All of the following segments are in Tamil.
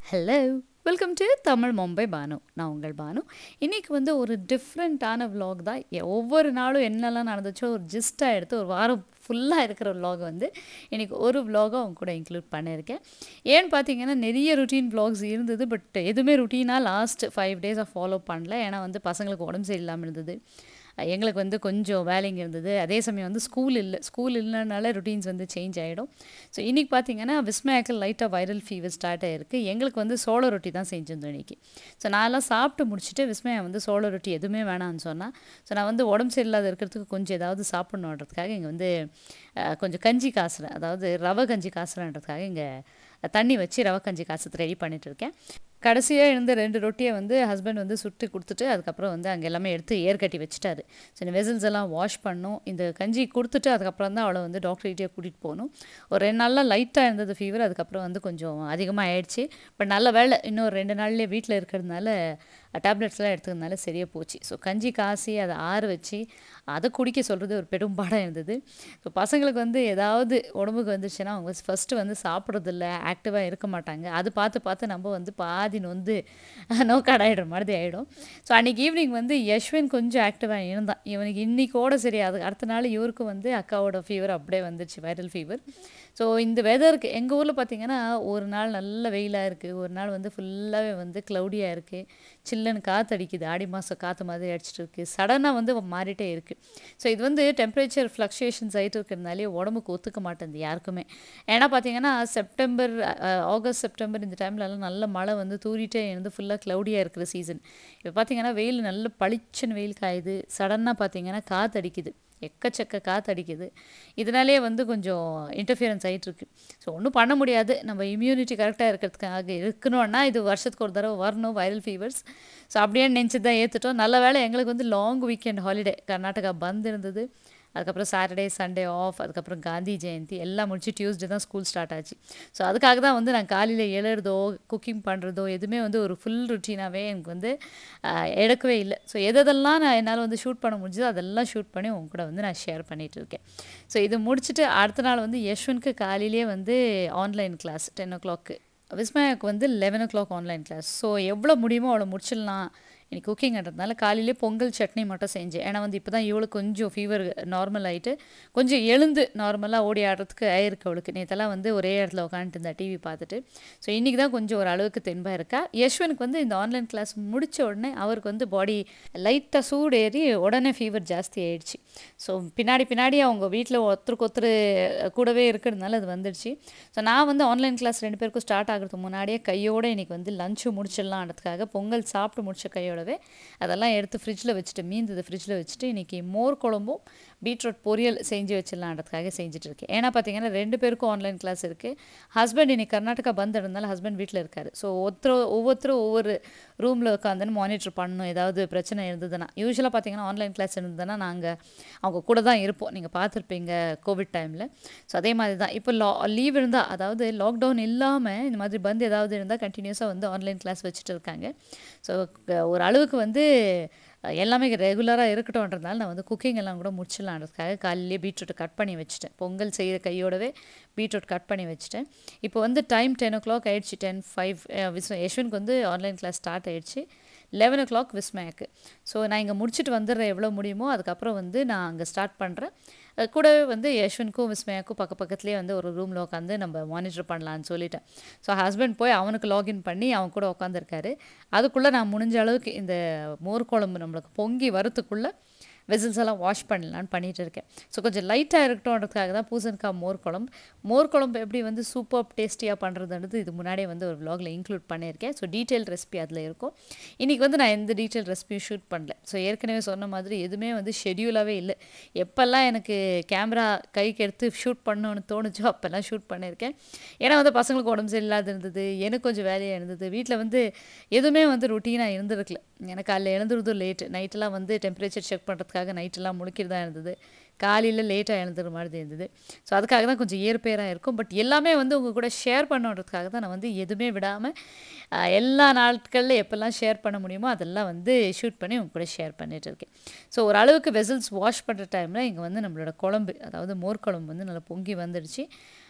hello welcome to Tamil Mumbai Banu நான் உங்கள் பானு இன்றைக்கி வந்து ஒரு டிஃப்ரெண்ட்டான vlog தான் எ- ஒவ்வொரு நாளும் என்னெல்லாம் நடந்துச்சோ ஒரு ஜிஸ்ட்டாக எடுத்து ஒரு வாரம் ஃபுல்லாக இருக்கிற vlog வந்து இன்றைக்கி ஒரு vlog-ஆ அவங்க கூட இன்க்ளூட் பண்ணியிருக்கேன் ஏன்னு பார்த்தீங்கன்னா நிறைய ருட்டீன் vlogs இருந்தது பட் எதுவுமே ருட்டீனாக லாஸ்ட் ஃபைவ் டேஸாக ஃபாலோ பண்ணல ஏன்னா வந்து பசங்களுக்கு உடம்பு சரியில்லாமல் இருந்தது அஹ் எங்களுக்கு வந்து கொஞ்சம் வேலைங்க இருந்தது அதே சமயம் வந்து ஸ்கூல் இல்லை ஸ்கூல் இல்லைனால ருட்டீன்ஸ் வந்து சேஞ்ச் ஆகிடும் ஸோ இன்றைக்கி பார்த்தீங்கன்னா விஸ்மயாக்கு லைட்டாக வைரல் ஃபீவர் ஸ்டார்ட் ஆகிருக்கு எங்களுக்கு வந்து சோள ரொட்டி தான் செஞ்சிருந்தோம் இன்றைக்கி ஸோ நான் எல்லாம் சாப்பிட்டு முடிச்சுட்டு விஸ்மயா வந்து சோள ரொட்டி எதுவுமே வேணாம்னு சொன்னால் ஸோ நான் வந்து உடம்பு சரியில்லாத இருக்கிறதுக்கு கொஞ்சம் ஏதாவது சாப்பிட்ணுன்றதுக்காக இங்கே வந்து அஹ், கொஞ்சம் கஞ்சி காசுறேன் அதாவது ரவை கஞ்சி காசுறேன்றதுக்காக இங்கே தண்ணி வச்சு ரவை கஞ்சி காசு ரெடி பண்ணிட்டு இருக்கேன் கடைசியாக இருந்த ரெண்டு ரொட்டியை வந்து ஹஸ்பண்ட் வந்து சுட்டு கொடுத்துட்டு அதுக்கப்புறம் வந்து அங்கே எல்லாமே எடுத்து ஏர் கட்டி வச்சுட்டாரு ஸோ இந்த வெசல்ஸ் எல்லாம் வாஷ் பண்ணோம் இந்த கஞ்சி கொடுத்துட்டு அதுக்கப்புறம் தான் அவளை வந்து டாக்டர்கிட்டே கூட்டிகிட்டு போகணும் ஒரு ரெண்டு நாளில் லைட்டாக இருந்தது ஃபீவர் அதுக்கப்புறம் வந்து கொஞ்சம் அதிகமாக ஆயிடுச்சு பட் நல்ல வேலை இன்னும் ரெண்டு நாள்லேயே வீட்டில் இருக்கிறதுனால டேப்லெட்ஸ்லாம் எடுத்துக்கிறதுனால சரியாக போச்சு ஸோ கஞ்சி காசி அதை ஆற வச்சு அதை குடிக்க சொல்கிறது ஒரு பெரும்பாடாக இருந்தது ஸோ பசங்களுக்கு வந்து ஏதாவது உடம்புக்கு வந்துச்சுன்னா அவங்க ஃபஸ்ட்டு வந்து சாப்பிட்றதில்ல ஆக்டிவாக இருக்க மாட்டாங்க அது பார்த்து பார்த்து நம்ம வந்து பாதி நொந்து நோக்காடாயிடுற மாதிரி ஆகிடும் ஸோ அன்றைக்கி ஈவினிங் வந்து யஷ்வன் கொஞ்சம் ஆக்டிவாக இருந்தான் இவனுக்கு இன்னைக்கோட சரி அது அடுத்த நாள் இவருக்கும் வந்து அக்காவோட ஃபீவர் அப்படியே வந்துச்சு வைரல் ஃபீவர் ஸோ இந்த வெதருக்கு எங்கள் ஊரில் பார்த்தீங்கன்னா ஒரு நாள் நல்ல வெயிலாக இருக்குது ஒரு நாள் வந்து ஃபுல்லாகவே வந்து க்ளவுடியாக இருக்குது சில்லுன்னு காற்று அடிக்குது ஆடி மாதம் காற்று மாதிரி அடிச்சிட்டு இருக்கு சடனாக வந்து மாறிட்டே இருக்குது ஸோ இது வந்து டெம்பரேச்சர் ஃப்ளக்சுவேஷன்ஸ் ஆகிட்டு இருக்கிறதுனாலே உடம்புக்கு ஒத்துக்க மாட்டேங்குது யாருக்குமே ஏன்னா பார்த்தீங்கன்னா செப்டம்பர் அஹ், ஆகஸ்ட் செப்டம்பர் இந்த டைம்லலாம் நல்ல மழை வந்து தூரிட்டே இருந்து ஃபுல்லாக க்ளவுடியாக இருக்கிற சீசன் இப்போ பார்த்தீங்கன்னா வெயில் நல்ல பளிச்சுன்னு வெயில் காயுது சடனாக பார்த்தீங்கன்னா காற்று அடிக்குது எக்கச்சக்க காற்று அடிக்குது இதனாலே வந்து கொஞ்சம் இன்டர்ஃபியரன்ஸ் ஆகிட்டு இருக்கு ஸோ ஒன்றும் பண்ண முடியாது நம்ம இம்யூனிட்டி கரெக்டாக இருக்கிறதுக்காக இருக்கணும்னா இது வருஷத்துக்கு ஒரு தடவை வரணும் வைரல் ஃபீவர்ஸ் ஸோ அப்படியே நினச்சி தான் ஏற்றுட்டோம் நல்ல வேளை எங்களுக்கு வந்து long weekend holiday Karnataka bandh இருந்தது அதுக்கப்புறம் சாட்டர்டே சண்டே ஆஃப் அதுக்கப்புறம் காந்தி ஜெயந்தி எல்லாம் முடிச்சு டியூஸ்டே தான் ஸ்கூல் ஸ்டார்ட் ஆச்சு ஸோ அதுக்காக தான் வந்து நான் காலையில் எழுறதோ குக்கிங் பண்ணுறதோ எதுவுமே வந்து ஒரு ஃபுல் ருட்டீனாகவே எனக்கு வந்து ஆஹ், எடுக்கவே இல்லை ஸோ எதெல்லாம் நான் என்னால் வந்து ஷூட் பண்ண முடிஞ்சதோ அதெல்லாம் ஷூட் பண்ணி உங்க கூட வந்து நான் ஷேர் பண்ணிகிட்டு இருக்கேன் ஸோ இது முடிச்சுட்டு அடுத்த நாள் வந்து யஷ்வனுக்கு காலையிலேயே வந்து online class ten o'clock விஸ்மயாவுக்கு வந்து eleven o'clock online class so எவ்வளோ முடியுமோ அவ்வளோ முடிச்சிடலாம் இன்னைக்கு குக்கிங்ன்றதுனால காலையிலே பொங்கல் சட்னி மட்டும் செஞ்சேன் ஏன்னா வந்து இப்போ தான் இவளுக்கு கொஞ்சம் ஃபீவர் நார்மல் ஆகிட்டு கொஞ்சம் எழுந்து நார்மலாக ஓடி ஆடுறதுக்கு ஆயிருக்கு அவளுக்கு நேற்றெல்லாம் வந்து ஒரே இடத்துல உட்காந்துட்டு இருந்தா டிவி பார்த்துட்டு ஸோ இன்றைக்கி தான் கொஞ்சம் ஒரு அளவுக்கு தெம்பாக இருக்கா யஷ்வனுக்கு வந்து இந்த ஆன்லைன் கிளாஸ் முடித்த உடனே அவருக்கு வந்து பாடி லைட்டாக சூடு ஏறி உடனே ஃபீவர் ஜாஸ்தி ஆயிடுச்சு ஸோ பின்னாடி பின்னாடி அவங்க வீட்டில் ஒருத்தருக்கு ஒருத்தர் கூடவே இருக்கிறதுனால அது வந்துடுச்சு ஸோ நான் வந்து ஆன்லைன் கிளாஸ் ரெண்டு பேருக்கும் ஸ்டார்ட் ஆகிறதுக்கு முன்னாடியே கையோட இன்னைக்கு வந்து லஞ்சு முடிச்சிடலான்றதுக்காக பொங்கல் சாப்பிட்டு முடிச்ச கையோடவே அதெல்லாம் எடுத்து ஃப்ரிட்ஜில் வச்சுட்டு மீந்தது ஃப்ரிட்ஜில் வச்சுட்டு இன்னைக்கு மோர் குழம்பும் பீட்ரூட் பொரியல் செஞ்சு வச்சிடலான்றதுக்காக செஞ்சுட்டு இருக்கேன் ஏன்னா பார்த்தீங்கன்னா ரெண்டு பேருக்கும் ஆன்லைன் கிளாஸ் இருக்குது ஹஸ்பண்ட் இன்னைக்கு கர்நாடகா பந்த் இருந்தாலும் ஹஸ்பண்ட் வீட்டில் இருக்காரு ஸோ ஒருத்தர் ஒவ்வொருத்தரும் ஒவ்வொரு ரூமில் உட்காந்துன்னு மானிட்டர் பண்ணணும் ஏதாவது பிரச்சனை இருந்ததுன்னா யூஸ்வலாக பார்த்தீங்கன்னா ஆன்லைன் கிளாஸ் இருந்ததுன்னா நாங்கள் அவங்க கூட தான் இருப்போம் நீங்கள் பார்த்துருப்பீங்க கோவிட் டைமில் ஸோ அதே மாதிரி தான் இப்போ லா லீவ் இருந்தால் அதாவது லாக்டவுன் இல்லாமல் இந்த மாதிரி பந்த் ஏதாவது இருந்தால் கண்டினியூஸாக வந்து ஆன்லைன் கிளாஸ் வச்சுட்டு இருக்காங்க ஸோ ஒரு அளவுக்கு வந்து அஹ், எல்லாமே ரெகுலராக இருக்கட்டும்ன்றதுனால நான் வந்து குக்கிங் எல்லாம் கூட முடிச்சிடலான்றதுக்காக காலையிலேயே பீட்ரூட் கட் பண்ணி வச்சுட்டேன் பொங்கல் செய்கிற கையோடவே பீட்ரூட் கட் பண்ணி வச்சுட்டேன் இப்போ வந்து time ten o'clock ten five விஸ்வ யஷ்வனுக்கு வந்து ஆன்லைன் கிளாஸ் ஸ்டார்ட் ஆயிடுச்சு eleven o'clock so நான் இங்கே முடிச்சுட்டு வந்துடுறேன் எவ்வளோ முடியுமோ அதுக்கப்புறம் வந்து நான் அங்கே ஸ்டார்ட் பண்ணுறேன் அஹ் கூடவே வந்து யஷ்வனுக்கும் விஸ்மயாக்கும் பக்க பக்கத்துலேயே வந்து ஒரு ரூமில் உட்காந்து நம்ம மானிட்டர் பண்ணலான்னு சொல்லிட்டேன் ஸோ ஹஸ்பண்ட் போய் அவனுக்கு லாகின் பண்ணி அவன் கூட உட்காந்துருக்காரு அதுக்குள்ளே நான் முடிஞ்ச அளவுக்கு இந்த மோர் குழம்பு நம்மளுக்கு பொங்கி வரத்துக்குள்ளே வெசல்ஸ் எல்லாம் வாஷ் பண்ணலான்னு பண்ணிட்டு இருக்கேன் ஸோ கொஞ்சம் லைட்டாக இருக்கட்டும்ன்றதுக்காக தான் பூசணிக்காய் மோர் குழம்பு மோர் குழம்பு எப்படி வந்து சூப்பர் டேஸ்டியாக பண்ணுறதுன்றது இது முன்னாடியே வந்து ஒரு vlogல இன்க்ளூட் பண்ணியிருக்கேன் ஸோ டீட்டெயில் ரெசிபி அதில் இருக்கும் இன்றைக்கி வந்து நான் எந்த டீட்டெயில் ரெசிபியும் ஷூட் பண்ணல ஸோ ஏற்கனவே சொன்ன மாதிரி எதுவுமே வந்து ஷெடியூலாகவே இல்லை எப்போல்லாம் எனக்கு கேமரா கைக்கு எடுத்து ஷூட் பண்ணணும்னு தோணுச்சோ அப்போல்லாம் ஷூட் பண்ணியிருக்கேன் ஏன்னா வந்து பசங்களுக்கு உடம்பு சரியில்லாத இருந்தது எனக்கு கொஞ்சம் வேலையாக இருந்தது வீட்டில் வந்து எதுவுமே வந்து ருட்டீனாக இருந்திருக்கல எனக்கு காலைல எழுந்துறதும் லேட்டு நைட்டெல்லாம் வந்து டெம்பரேச்சர் செக் பண்ணுறதுக்காக நைட்டெல்லாம் முழிக்கிறதா இருந்தது காலையில் லேட்டாக எழுந்துற மாதிரி இருந்தது ஸோ அதுக்காக தான் கொஞ்சம் இயற்பெயராக இருக்கும் பட் எல்லாமே வந்து உங்கள் கூட ஷேர் பண்ணுறதுக்காக தான் நான் வந்து எதுவுமே விடாமல் எல்லா நாட்களில் எப்போல்லாம் ஷேர் பண்ண முடியுமோ அதெல்லாம் வந்து ஷூட் பண்ணி உங்க கூட ஷேர் பண்ணிட்டு இருக்கேன் ஸோ ஒரு அளவுக்கு வெசல்ஸ் வாஷ் பண்ணுற டைமில் இங்கே வந்து நம்மளோட குழம்பு அதாவது மோர் குழம்பு வந்து நல்லா பொங்கி வந்துடுச்சு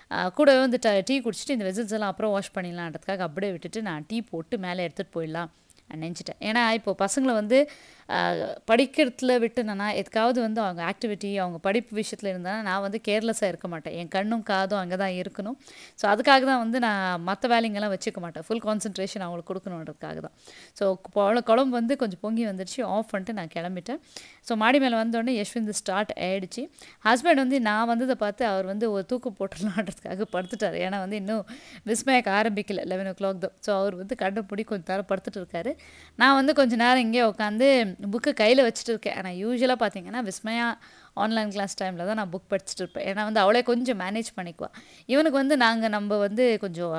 ஆஹ் கூடவே வந்து ட டீ குடிச்சிட்டு இந்த வெசல்ஸ் எல்லாம் அப்புறம் வாஷ் பண்ணிடலான்றதுக்காக அப்படியே விட்டுட்டு நான் டீ போட்டு மேலே எடுத்துகிட்டு போயிடலாம் நினச்சிட்டேன் ஏன்னா இப்போ பசங்களை வந்து ஆஹ், படிக்கிறதுல விட்டுனா எதுக்காவது வந்து அவங்க ஆக்டிவிட்டி அவங்க படிப்பு விஷயத்தில் இருந்தால் நான் வந்து கேர்லெஸ்ஸாக இருக்க மாட்டேன் என் கண்ணும் காதும் அங்கே தான் இருக்கணும் ஸோ அதுக்காக தான் வந்து நான் மற்ற வேலைங்கெல்லாம் வச்சுக்க மாட்டேன் ஃபுல் கான்சன்ட்ரேஷன் அவங்களுக்கு கொடுக்கணுன்றதுக்காக தான் ஸோ குழம்பு வந்து கொஞ்சம் பொங்கி வந்துடுச்சு ஆஃப் பண்ணிட்டு நான் கிளம்பிட்டேன் ஸோ மாடி மேலே வந்தோடனே யஷ்வந்த் ஸ்டார்ட் ஆயிடுச்சு ஹஸ்பண்ட் வந்து நான் வந்ததை பார்த்து அவர் வந்து ஒரு தூக்கு போட்டுடலான்றதுக்காக படுத்துட்டார் ஏன்னா வந்து இன்னும் விஸ்மயக்க ஆரம்பிக்கல eleven o'clock so அவர் வந்து கண்ணை பிடி கொஞ்சம் நேரம் படுத்துட்டு இருக்காரு நான் வந்து கொஞ்ச நேரம் இங்கே உட்காந்து புக்கு கையில் வச்சுட்டு இருக்கேன் ஆனால் யூஸ்வலாக பார்த்தீங்கன்னா விஸ்மயா ஆன்லைன் கிளாஸ் டைமில் தான் நான் புக் படிச்சுட்டு இருப்பேன் ஏன்னா வந்து அவளே கொஞ்சம் மேனேஜ் பண்ணிக்குவா இவனுக்கு வந்து நாங்கள் நம்ம வந்து கொஞ்சம்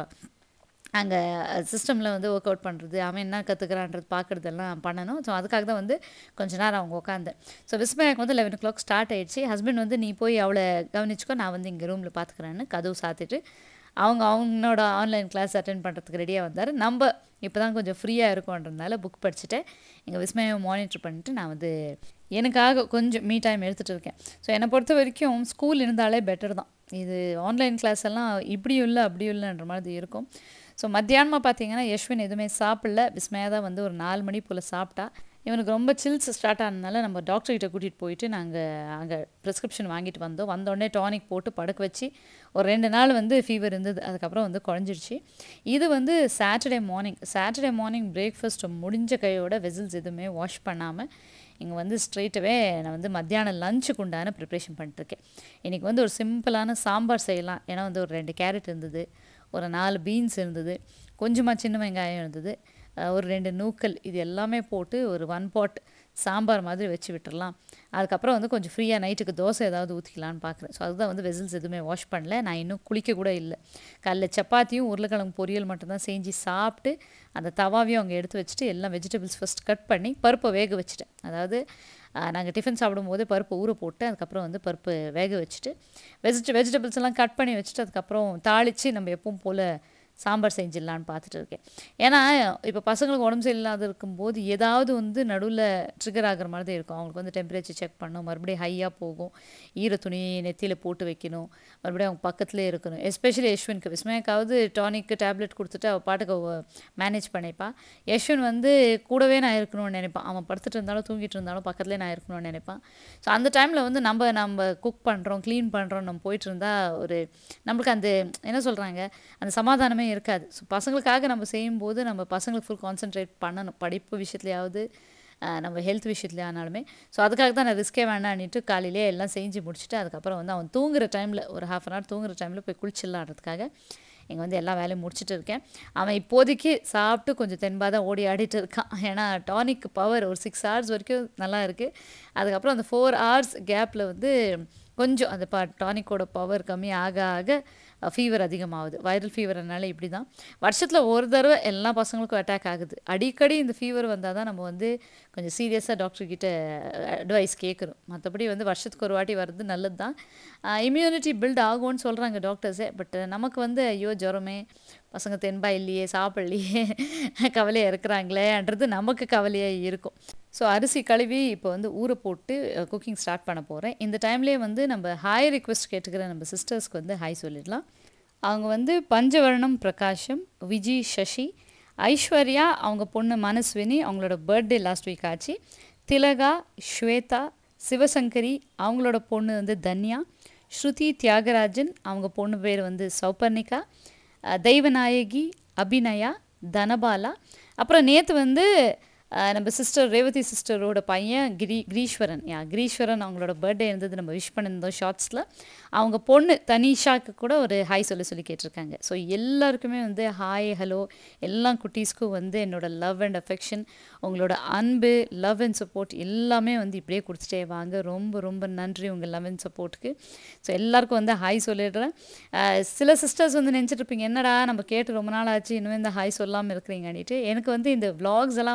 அங்கே சிஸ்டமில் வந்து ஒர்க் அவுட் பண்ணுறது அவன் என்ன கற்றுக்கிறான்றது பார்க்குறதெல்லாம் பண்ணணும் ஸோ அதுக்காக தான் வந்து கொஞ்ச நேரம் அவங்க உட்காந்து ஸோ விஸ்மயாக்கு வந்து லெவன் ஓ கிளாக் ஸ்டார்ட் ஆயிடுச்சு ஹஸ்பண்ட் வந்து நீ போய் அவளை கவனிச்சுக்கோ நான் வந்து இங்கே ரூமில் பார்த்துக்கிறேன்னு கதவு சாத்திட்டு அவங்க அவங்களோட ஆன்லைன் கிளாஸ் அட்டென்ட் பண்ணுறதுக்கு ரெடியாக வந்தார் நம்ம இப்போ தான் கொஞ்சம் ஃப்ரீயாக இருக்கும்ன்றதுனால புக் படிச்சுட்டு எங்கள் விஸ்மயை மானிட்டர் பண்ணிட்டு நான் வந்து எனக்காக கொஞ்சம் மீ டைம் எடுத்துகிட்டு இருக்கேன் ஸோ என்னை பொறுத்த வரைக்கும் ஸ்கூல் இருந்தாலே பெட்டர் தான் இது ஆன்லைன் கிளாஸ் எல்லாம் இப்படியும் இல்லை அப்படியும் இல்லைன்ற மாதிரி இருக்கும் ஸோ மத்தியானமாக பார்த்தீங்கன்னா யஷ்வின் எதுவுமே சாப்பிடல விஸ்மயா தான் வந்து ஒரு நாலு மணி போல் சாப்பிட்டா இவனுக்கு ரொம்ப சில்ஸ் ஸ்டார்ட் ஆனதுனால நம்ம டாக்டர்கிட்ட கூட்டிகிட்டு போயிட்டு நாங்கள் அங்கே ப்ரிஸ்கிரிப்ஷன் வாங்கிட்டு வந்தோம் வந்தோடனே டானிக் போட்டு படுக்க வச்சு ஒரு ரெண்டு நாள் வந்து ஃபீவர் இருந்தது அதுக்கப்புறம் வந்து குறைஞ்சிடுச்சு இது வந்து Saturday morning Saturday morning breakfast முடிஞ்ச கையோட வெசில்ஸ் எதுவுமே வாஷ் பண்ணாமல் இங்கே வந்து ஸ்ட்ரெயிட்டவே நான் வந்து மத்தியானம் லஞ்சுக்கு உண்டான ப்ரிப்ரேஷன் பண்ணிட்டுருக்கேன் இன்றைக்கி வந்து ஒரு சிம்பிளான சாம்பார் செய்யலாம் ஏன்னா வந்து ஒரு ரெண்டு கேரட் இருந்தது ஒரு நாலு பீன்ஸ் இருந்தது கொஞ்சமாக சின்ன வெங்காயம் இருந்தது அஹ் ஒரு ரெண்டு நூக்கல் இது எல்லாமே போட்டு ஒரு ஒன் பாட் சாம்பார் மாதிரி வச்சு விட்டுறலாம் அதுக்கப்புறம் வந்து கொஞ்சம் ஃப்ரீயாக நைட்டுக்கு தோசை ஏதாவது ஊற்றிக்கலான்னு பார்க்குறேன் ஸோ அதுதான் வந்து வெசில்ஸ் எதுவுமே வாஷ் பண்ணல நான் இன்னும் குளிக்க கூட இல்லை காலைல சப்பாத்தியும் உருளைக்கிழங்கு பொரியல் மட்டும்தான் செஞ்சு சாப்பிட்டு அந்த தவாவையும் அங்கே எடுத்து வச்சுட்டு எல்லாம் வெஜிடபிள்ஸ் ஃபஸ்ட் கட் பண்ணி பருப்பை வேக வச்சுட்டேன் அதாவது நாங்கள் டிஃபன் சாப்பிடும்போது பருப்பு ஊற போட்டு அதுக்கப்புறம் வந்து பருப்பு வேக வச்சுட்டு வெஜிட வெஜிடபிள்ஸ் எல்லாம் கட் பண்ணி வச்சுட்டு அதுக்கப்புறம் தாளித்து நம்ம எப்பவும் போல் சாம்பார் செஞ்சிடலான்னு பார்த்துட்டு இருக்கேன் ஏன்னா இப்போ பசங்களுக்கு உடம்பு சரியில்லாத இருக்கும்போது ஏதாவது வந்து நடுவில் ட்ரிகர் ஆகிற மாதிரி தான் இருக்கும் அவங்களுக்கு வந்து டெம்பரேச்சர் செக் பண்ணணும் மறுபடியும் ஹையாக போகும் ஈர துணி நெத்தியில் போட்டு வைக்கணும் மறுபடியும் அவங்க பக்கத்துலேயே இருக்கணும் எஸ்பெஷலி யஷ்வனுக்கு விஸ்மயாக்காவது டானிக்கு டேப்லெட் கொடுத்துட்டு அவள் பாட்டுக்கு மேனேஜ் பண்ணிப்பா யஷ்வன் வந்து கூடவே நான் இருக்கணும்னு நினைப்பான் அவன் படுத்துட்டு இருந்தாலும் தூங்கிட்டு இருந்தாலும் பக்கத்துலேயே நான் இருக்கணும்னு நினைப்பான் ஸோ அந்த டைமில் வந்து நம்ம நம்ம குக் பண்ணுறோம் க்ளீன் பண்ணுறோம் நம்ம போயிட்டு இருந்தால் ஒரு நம்மளுக்கு அந்த என்ன சொல்கிறாங்க அந்த சமாதானமே இருக்காது ஸோ பசங்களுக்காக நம்ம செய்யும்போது நம்ம பசங்களுக்கு ஃபுல் கான்சென்ட்ரேட் பண்ணணும் படிப்பு விஷயத்துலையாவது ஆஹ் நம்ம ஹெல்த் விஷயத்துலையே ஆனாலுமே ஸோ அதுக்காக தான் நான் ரிஸ்கே வேண்டான்னுட்டு காலையிலே எல்லாம் செஞ்சு முடிச்சுட்டு அதுக்கப்புறம் வந்து அவன் தூங்குற டைமில் ஒரு ஹாஃப் அன் ஹவர் தூங்குற டைமில் போய் குளிச்சிடலான்றதுக்காக இங்கே வந்து எல்லா வேலையும் முடிச்சுட்டு இருக்கேன் அவன் இப்போதைக்கு சாப்பிட்டு கொஞ்சம் தென்பாக தான் ஓடி ஆடிட்டு இருக்கான் ஏன்னா டானிக் பவர் ஒரு சிக்ஸ் ஹவர்ஸ் வரைக்கும் நல்லா இருக்குது அதுக்கப்புறம் அந்த ஃபோர் ஹவர்ஸ் கேப்பில் வந்து கொஞ்சம் அந்த பா டானிக்கோட பவர் கம்மி ஆக ஆக ஃபீவர் அதிகமாகுது வைரல் ஃபீவர்னால இப்படி தான் வருஷத்தில் ஒரு தடவை எல்லா பசங்களுக்கும் அட்டாக் ஆகுது அடிக்கடி இந்த ஃபீவர் வந்தால் தான் நம்ம வந்து கொஞ்சம் சீரியஸாக டாக்டர்கிட்ட அட்வைஸ் கேட்குறோம் மற்றபடி வந்து வருஷத்துக்கு ஒரு வாட்டி வர்றது நல்லது தான் இம்யூனிட்டி பில்ட் ஆகும்னு சொல்கிறாங்க டாக்டர்ஸே பட் நமக்கு வந்து ஐயோ ஜுரமே பசங்க தென்பா இல்லையே சாப்பிட்லையே கவலையாக இருக்கிறாங்களேன்றது நமக்கு கவலையாக இருக்கும் ஸோ அரிசி கழுவி இப்போ வந்து ஊற போட்டு குக்கிங் ஸ்டார்ட் பண்ண போகிறேன் இந்த டைம்லேயே வந்து நம்ம ஹாய் ரிக்வெஸ்ட் கேட்டுக்கிற நம்ம சிஸ்டர்ஸ்க்கு வந்து ஹாய் சொல்லிடலாம் அவங்க வந்து பஞ்சவர்ணம் பிரகாஷம் விஜி சசி ஐஸ்வர்யா அவங்க பொண்ணு மனஸ்வினி அவங்களோட பர்த்டே லாஸ்ட் வீக் ஆச்சு திலகா ஸ்வேதா சிவசங்கரி அவங்களோட பொண்ணு வந்து தன்யா ஸ்ருதி தியாகராஜன் அவங்க பொண்ணு பேர் வந்து சௌபர்ணிகா அஹ் தெய்வநாயகி அபிநயா தனபாலா அப்புறம் நேற்று வந்து அஹ் நம்ம சிஸ்டர் ரேவதி சிஸ்டரோட பையன் கிரி கிரீஸ்வரன் யா கிரீஸ்வரன் அவங்களோட பர்த்டே இருந்தது நம்ம விஷ் பண்ணியிருந்தோம் ஷார்ட்ஸில் அவங்க பொண்ணு தனிஷாக்கு கூட ஒரு ஹாய் சொல்லி சொல்லி கேட்டிருக்காங்க ஸோ எல்லாருக்குமே வந்து ஹாய் ஹலோ எல்லா குட்டீஸ்க்கும் வந்து என்னோட லவ் அண்ட் அஃபெக்ஷன் உங்களோட அன்பு லவ் அண்ட் சப்போர்ட் எல்லாமே வந்து இப்படியே கொடுத்துட்டே வாங்க ரொம்ப ரொம்ப நன்றி உங்கள் லவ் அண்ட் சப்போர்ட்டுக்கு ஸோ எல்லாருக்கும் வந்து ஹாய் சொல்லிடுறேன் அஹ் சில சிஸ்டர்ஸ் வந்து நினச்சிட்டு இருப்பீங்க என்னடா நம்ம கேட்டு ரொம்ப நாள் ஆச்சு இன்னும் இந்த ஹாய் சொல்லாமல் இருக்கிறீங்கன்னுட்டு எனக்கு வந்து இந்த vlogs எல்லாம் வந்து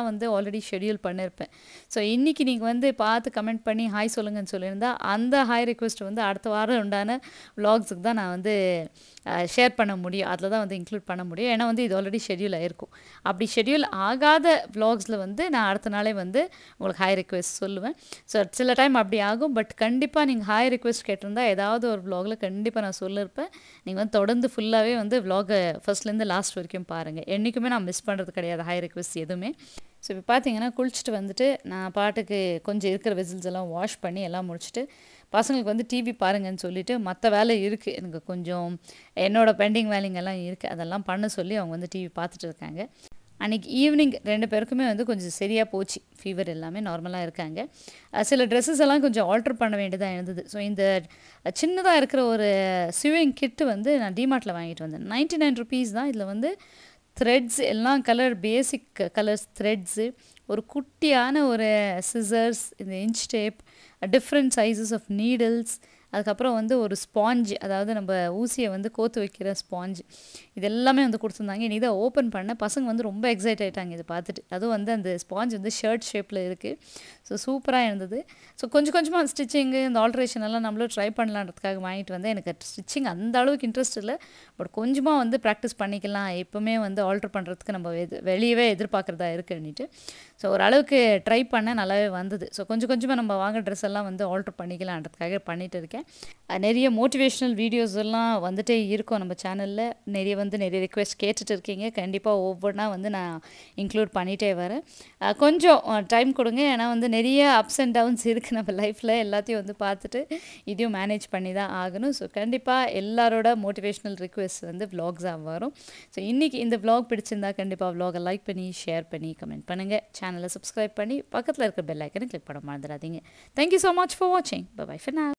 ஆல்ரெடி ஷெட்யூல் பண்ணியிருப்பேன் ஸோ இன்றைக்கி நீங்கள் வந்து பார்த்து கமெண்ட் பண்ணி ஹாய் சொல்லுங்கன்னு சொல்லியிருந்தா அந்த ஹாய் ரிக்வெஸ்ட் வந்து அடுத்த வாரம் உண்டான vlogsக்கு தான் நான் வந்து ஷேர் பண்ண முடியும் அதில் தான் வந்து இன்க்ளூட் பண்ண முடியும் ஏன்னா வந்து இது ஆல்ரெடி ஷெட்யூல் ஆயிருக்கும் அப்படி ஷெட்யூல் ஆகாத vlogsல வந்து நான் அடுத்த நாளே வந்து உங்களுக்கு ஹாய் ரிக்வெஸ்ட் சொல்லுவேன் ஸோ சில டைம் அப்படி ஆகும் பட் கண்டிப்பாக நீங்கள் ஹாய் ரிக்வெஸ்ட் கேட்டிருந்தா ஏதாவது ஒரு vlogல கண்டிப்பாக நான் சொல்லியிருப்பேன் நீங்கள் வந்து தொடர்ந்து ஃபுல்லாகவே வந்து vlog-அ ஃபர்ஸ்ட்லேருந்து லாஸ்ட் வரைக்கும் பாருங்கள் என்றைக்குமே நான் மிஸ் பண்ணுறது கிடையாது ஹாய் ரிக்வெஸ்ட் எதுவுமே ஸோ இப்போ பார்த்தீங்கன்னா குளிச்சுட்டு வந்துட்டு நான் பாட்டுக்கு கொஞ்சம் இருக்கிற வெசில்ஸ் எல்லாம் வாஷ் பண்ணி எல்லாம் முடிச்சுட்டு பசங்களுக்கு வந்து டிவி பாருங்கன்னு சொல்லிட்டு மற்ற வேலை இருக்குது எனக்கு கொஞ்சம் என்னோட பெண்டிங் வேலைங்கெல்லாம் இருக்குது அதெல்லாம் பண்ண சொல்லி அவங்க வந்து டிவி பார்த்துட்டு இருக்காங்க அன்றைக்கி ஈவினிங் ரெண்டு பேருக்குமே வந்து கொஞ்சம் சரியாக போச்சு ஃபீவர் எல்லாமே நார்மலாக இருக்காங்க அஹ் சில ட்ரெஸ்ஸஸ் எல்லாம் கொஞ்சம் ஆல்டர் பண்ண வேண்டியதாக இருந்தது ஸோ இந்த சின்னதாக இருக்கிற ஒரு ஸ்விவிங் கிட்டு வந்து நான் டிமார்ட்டில் வாங்கிட்டு வந்தேன் நைன்ட்டி நைன் ருபீஸ் தான் இதில் வந்து த்ரெட்ஸ் எல்லாம் கலர் பேசிக் கலர்ஸ் த்ரெட்ஸு ஒரு குட்டியான ஒரு சிசர்ஸ் இந்த inch tape different sizes of needles அதுக்கப்புறம் வந்து ஒரு ஸ்பாஞ்ச் அதாவது நம்ம ஊசியை வந்து கோத்து வைக்கிற ஸ்பாஞ்ச் இது எல்லாமே வந்து கொடுத்துருந்தாங்க இனி இதை ஓப்பன் பண்ண பசங்க வந்து ரொம்ப எக்ஸைட் ஆகிட்டாங்க இதை பார்த்துட்டு அதுவும் வந்து அந்த ஸ்பாஞ்ச் வந்து ஷர்ட் ஷேப்பில் இருக்குது ஸோ சூப்பராக இருந்தது ஸோ கொஞ்சம் கொஞ்சமாக ஸ்டிச்சிங்கு இந்த ஆல்ட்ரேஷன் எல்லாம் நம்மளும் ட்ரை பண்ணலான்றதுக்காக வாங்கிட்டு வந்தேன் எனக்கு ஸ்டிச்சிங் அந்த அளவுக்கு இன்ட்ரெஸ்ட் இல்லை பட் கொஞ்சமாக வந்து ப்ராக்டிஸ் பண்ணிக்கலாம் எப்போவுமே வந்து ஆல்ட்ரு பண்ணுறதுக்கு நம்ம எது வெளியவே எதிர்பார்க்குறதா இருக்குன்னுட்டு ஸோ ஓரளவுக்கு ட்ரை பண்ண நல்லாவே வந்தது ஸோ கொஞ்சம் கொஞ்சமாக நம்ம வாங்க ட்ரெஸ் எல்லாம் வந்து ஆல்ட்ரு பண்ணிக்கலான்றதுக்காக பண்ணிட்டு இருக்கேன் அஹ் நிறைய மோட்டிவேஷ்னல் வீடியோஸ் எல்லாம் வந்துட்டே இருக்கும் நம்ம சேனலில் நிறைய வந்து நிறைய ரிக்வெஸ்ட் கேட்டுட்டு இருக்கீங்க கண்டிப்பாக ஒவ்வொன்றா வந்து நான் இன்க்ளூட் பண்ணிகிட்டே வரேன் அஹ் கொஞ்சம் டைம் கொடுங்க ஏன்னா வந்து நிறைய அப்ஸ் அண்ட் டவுன்ஸ் இருக்குது நம்ம லைஃப்பில் எல்லாத்தையும் வந்து பார்த்துட்டு இதையும் மேனேஜ் பண்ணி தான் ஆகணும் ஸோ கண்டிப்பாக எல்லாரோட மோட்டிவேஷ்னல் ரிக்வெஸ்ட் வந்து vlogs-ஆ வரும் ஸோ இன்றைக்கி இந்த vlog பிடிச்சிருந்தா கண்டிப்பாக vlog-அ லைக் பண்ணி ஷேர் பண்ணி கமெண்ட் பண்ணுங்கள் சேனலை சப்ஸ்கிரைப் பண்ணி பக்கத்தில் இருக்கிற பெல் ஐக்கனை கிளிக் பண்ண மறந்துடாதீங்க தேங்க்யூ ஸோ மச் ஃபார் வாட்சிங் பை ஃபர் now